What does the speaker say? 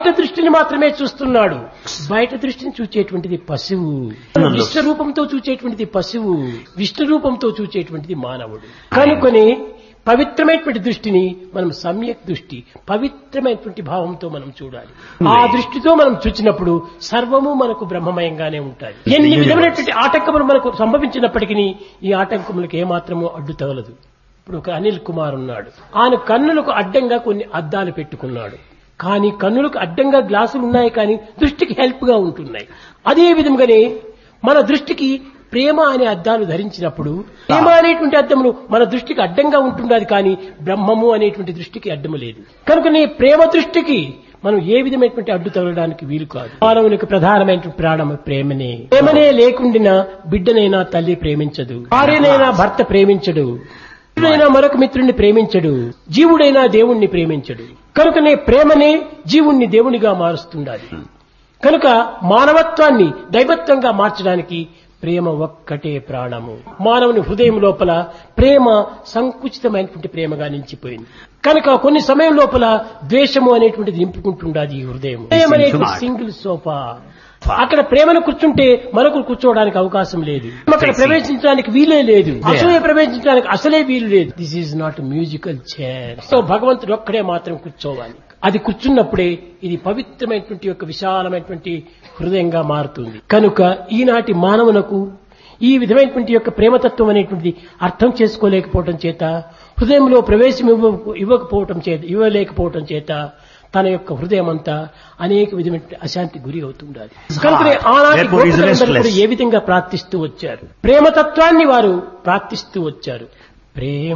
బయట దృష్టిని మాత్రమే చూస్తున్నాడు బయట దృష్టిని చూచేటువంటిది పశువు విష్ణు రూపంతో చూచేటువంటిది పశువు విష్ణు రూపంతో చూచేటువంటిది మానవుడు కనుకొని పవిత్రమైనటువంటి దృష్టిని మనం సమ్యక్ దృష్టి పవిత్రమైనటువంటి భావంతో మనం చూడాలి ఆ దృష్టితో మనం చూచినప్పుడు సర్వము మనకు బ్రహ్మమయంగానే ఉంటాయి ఎన్ని విధమైనటువంటి ఆటంకములు మనకు సంభవించినప్పటికీ ఈ ఆటంకములకు ఏమాత్రము అడ్డు తగలదు ఇప్పుడు ఒక అనిల్ కుమార్ ఉన్నాడు ఆయన కన్నులకు అడ్డంగా కొన్ని అద్దాలు పెట్టుకున్నాడు కానీ కన్నులకు అడ్డంగా గ్లాసులు ఉన్నాయి కానీ దృష్టికి హెల్ప్ గా ఉంటున్నాయి అదే విధంగానే మన దృష్టికి ప్రేమ అనే అద్దాలు ధరించినప్పుడు ప్రేమ అనేటువంటి అద్దములు మన దృష్టికి అడ్డంగా ఉంటున్నది కానీ బ్రహ్మము అనేటువంటి దృష్టికి అడ్డము లేదు కనుకనే ప్రేమ దృష్టికి మనం ఏ విధమైనటువంటి అడ్డు తగలడానికి వీలు కాదు మానవునికి ప్రధానమైనటువంటి ప్రాణం ప్రేమనే ప్రేమనే లేకుండినా బిడ్డనైనా తల్లి ప్రేమించదు భార్యనైనా భర్త ప్రేమించడు మిత్రుడైనా మరొక మిత్రుడిని ప్రేమించడు జీవుడైనా దేవుణ్ణి ప్రేమించడు కనుకనే ప్రేమనే జీవుణ్ణి దేవునిగా మారుస్తుండాలి కనుక మానవత్వాన్ని దైవత్వంగా మార్చడానికి ప్రేమ ఒక్కటే ప్రాణము మానవుని హృదయం లోపల ప్రేమ సంకుచితమైనటువంటి ప్రేమగా నిలిచిపోయింది కనుక కొన్ని సమయం లోపల ద్వేషము అనేటువంటిది నింపుకుంటుండాది ఈ హృదయం ప్రేమ అనేటువంటి సింగిల్ సోఫా అక్కడ ప్రేమను కూర్చుంటే మరొకరు కూర్చోవడానికి అవకాశం లేదు అక్కడ ప్రవేశించడానికి వీలే లేదు అసలే ప్రవేశించడానికి అసలే వీలు లేదు this is not musical chair so భగవంతుడు ఒక్కడే మాత్రం కూర్చోవాలి అది కూర్చున్నప్పుడే ఇది పవిత్రమైనటువంటి యొక్క విశాలమైనటువంటి హృదయంగా మారుతుంది కనుక ఈనాటి మానవునకు ఈ విధమైనటువంటి యొక్క ప్రేమతత్వం అనేటువంటి అర్థం చేసుకోలేకపోవటం చేత హృదయంలో ప్రవేశం ఇవ్వ ఇవ్వకపోవటం చేత ఇవ్వలేకపోవటం చేత తన యొక్క హృదయం అంతా అనేక విధమైన అశాంతి గురి అవుతుండాలి కనుకనే ఆనాటి Therefore he is గోపికలందరూ కూడా restless. ఏ విధంగా ప్రార్థిస్తూ వచ్చారు ప్రేమతత్వాన్ని వారు ప్రార్థిస్తూ వచ్చారు ప్రేమ